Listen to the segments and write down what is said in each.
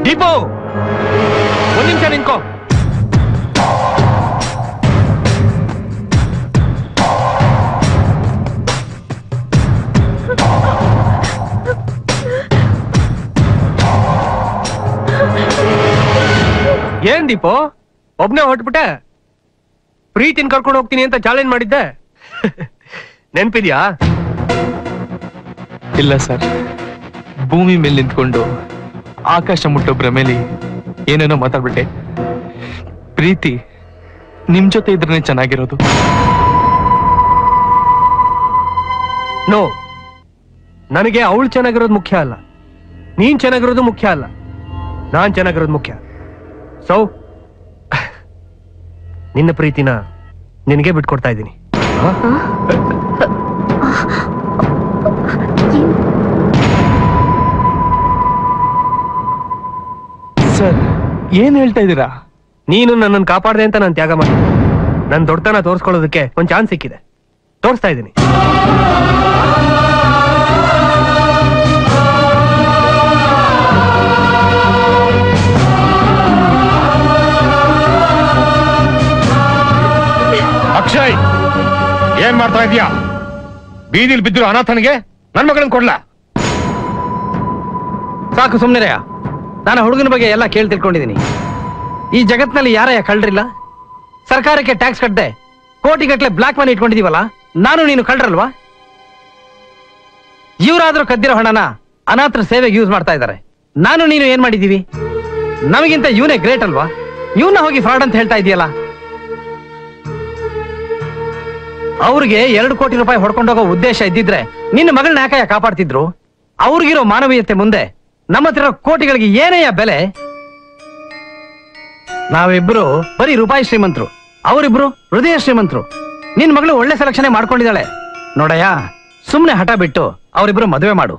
ದೀಪು ಒಂದ್ ನಿಮಿಷ ನಿಂತ್ಕೋ ಏನ್ ದೀಪು ಒಬ್ನೇ ಹೊಟ್ಬಿಟ್ಟೆ ಪ್ರೀತಿನ ಕರ್ಕೊಂಡು ಹೋಗ್ತೀನಿ ಅಂತ ಚಾಲೆಂಜ್ ಮಾಡಿದ್ದೆ ನೆನ್ಪಿದ್ಯಾ ಇಲ್ಲ ಸರ್ ಭೂಮಿ ಮೇಲೆ ನಿಂತ್ಕೊಂಡು ಆಕಾಶ ಮುಟ್ಟೋ ಭ್ರಮೇಲಿ ಏನೇನೋ ಮಾತಾಡ್ಬಿಟ್ಟೆ ಪ್ರೀತಿ ನಿಮ್ ಜೊತೆ ಇದ್ರೇನೆ ಚೆನ್ನಾಗಿರೋದು ನೋ ನನಗೆ ಅವಳು ಚೆನ್ನಾಗಿರೋದು ಮುಖ್ಯ ಅಲ್ಲ ನೀನ್ ಚೆನ್ನಾಗಿರೋದು ಮುಖ್ಯ ಅಲ್ಲ ನಾನ್ ಚೆನ್ನಾಗಿರೋದು ಮುಖ್ಯ ಸೊ ನಿನ್ನ ಪ್ರೀತಿನ ನಿನಗೆ ಬಿಟ್ಕೊಡ್ತಾ ಇದ್ದೀನಿ ಸರ್ ಏನ್ ಹೇಳ್ತಾ ಇದ್ದೀರಾ ನೀನು ನನ್ನನ್ನು ಕಾಪಾಡ್ದೆ ಅಂತ ನಾನು ತ್ಯಾಗ ಮಾಡಿ ನನ್ನ ದೊಡ್ಡತನ ತೋರಿಸ್ಕೊಳ್ಳೋದಕ್ಕೆ ಒಂದ್ ಚಾನ್ಸ್ ಸಿಕ್ಕಿದೆ ತೋರಿಸ್ತಾ ಇದ್ದೀನಿ ಅಕ್ಷಯ್ ಏನ್ ಮಾಡ್ತಾ ಇದೀಯಾ ಬೀದಿಲ್ ಬಿದ್ದಿರೋ ಅನಾಥನಿಗೆ ನನ್ ಮಗಳನ್ನ ಕೊಡ್ಲಾ ಸಾಕು ಸುಮ್ಮನೆರೆಯ ನಾನು ಹುಡುಗನ ಬಗ್ಗೆ ಎಲ್ಲ ಕೇಳಿ ತಿಳ್ಕೊಂಡಿದ್ದೀನಿ ಈ ಜಗತ್ನಲ್ಲಿ ಯಾರಯ್ಯ ಕಳ್ರಿಲ್ಲ ಸರ್ಕಾರಕ್ಕೆ ಟ್ಯಾಕ್ಸ್ ಕಟ್ಟದೆ ಕೋಟಿಗಟ್ಟಲೆ ಬ್ಲಾಕ್ ಮನಿ ಇಟ್ಕೊಂಡಿದೀವಲ್ಲ ನಾನು ನೀನು ಕಳ್ರಲ್ವಾ ಇವರಾದ್ರೂ ಕದ್ದಿರೋ ಹಣನ ಅನಾಥರ ಸೇವೆಗೆ ಯೂಸ್ ಮಾಡ್ತಾ ಇದ್ದಾರೆ ನಾನು ನೀನು ಏನ್ ಮಾಡಿದೀವಿ ನಮಗಿಂತ ಇವನೇ ಗ್ರೇಟ್ ಅಲ್ವಾ ಇವನ್ನ ಹೋಗಿ ಫ್ರಾಡ್ ಅಂತ ಹೇಳ್ತಾ ಇದೆಯಲ್ಲ ಅವ್ರಿಗೆ ಎರಡು ಕೋಟಿ ರೂಪಾಯಿ ಹೊಡ್ಕೊಂಡೋಗೋ ಉದ್ದೇಶ ಇದ್ದಿದ್ರೆ ನಿನ್ನ ಮಗಳನ್ನ ಯಾಕಯ್ಯ ಕಾಪಾಡ್ತಿದ್ರು ಅವ್ರಿಗಿರೋ ಮಾನವೀಯತೆ ಮುಂದೆ ನಮ್ಮ ಹತ್ರ ಇರೋ ಕೋಟಿಗಳಿಗೆ ಏನಯ್ಯ ಬೆಲೆ ನಾವಿಬ್ರು ಬರೀ ರೂಪಾಯಿ ಶ್ರೀಮಂತರು ಅವರಿಬ್ರು ಹೃದಯ ಶ್ರೀಮಂತರು ನಿನ್ ಮಗಳು ಒಳ್ಳೆ ಸೆಲೆಕ್ಷನ್ ಮಾಡ್ಕೊಂಡಿದ್ದಾಳೆ ನೋಡಯ್ಯ ಸುಮ್ನೆ ಹಠ ಬಿಟ್ಟು ಅವರಿಬ್ರು ಮದುವೆ ಮಾಡು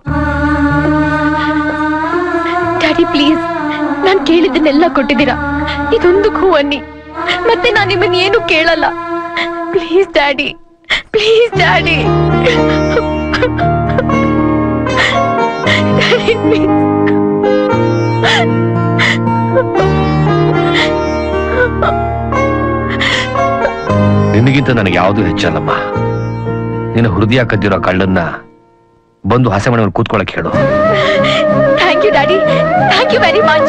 ಡ್ಯಾಡಿ ಪ್ಲೀಸ್ ನಾನ್ ಕೇಳಿದ್ದನ್ನೆಲ್ಲ ಕೊಟ್ಟಿದ್ದೀರಾ ಇದೊಂದು ಹೂ ಅನ್ನಿ ಮತ್ತೆ ನಾನು ನಿಮ್ಮನ್ನ ಏನು ಕೇಳಲ್ಲ please daddy please daddy please ನಿನಗಿಂತ ನನಗೆ ಯಾವುದು ಹೆಚ್ಚಲ್ಲಮ್ಮ ನಿನ್ನ ಹೃದಯ ಕದ್ದಿರೋ ಕಳ್ಳನ್ನ ಬಂದು ಹಸೆ ಮನೆಯಲ್ಲಿ ಕೂತ್ಕೊಳಕ್ ಹೇಳು thank you daddy thank you very much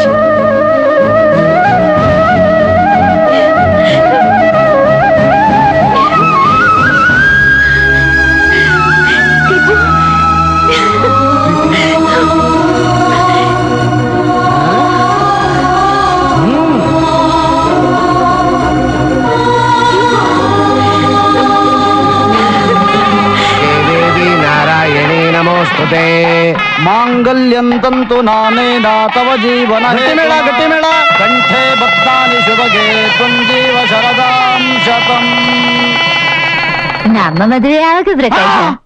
ದೇವಿ ನಾರಾಯಣಿ ನಮೋಸ್ತುತೆ ಮಾಂಗಲ್ಯಂ ತಂತು ನಾನೇನ ತವ ಜೀವನ ಮೇಳ ಗಟ್ಟಿ ಮೇಳ ಕಂಠೆ ಬದ್ಧಾನಿ ಶುಭಗೆ ತ್ವಂಜೀವ ಶರದಾಂ ಶತಂ ನಮ್ಮ ಮದುವೆ ಆಗಿದ್ರೆ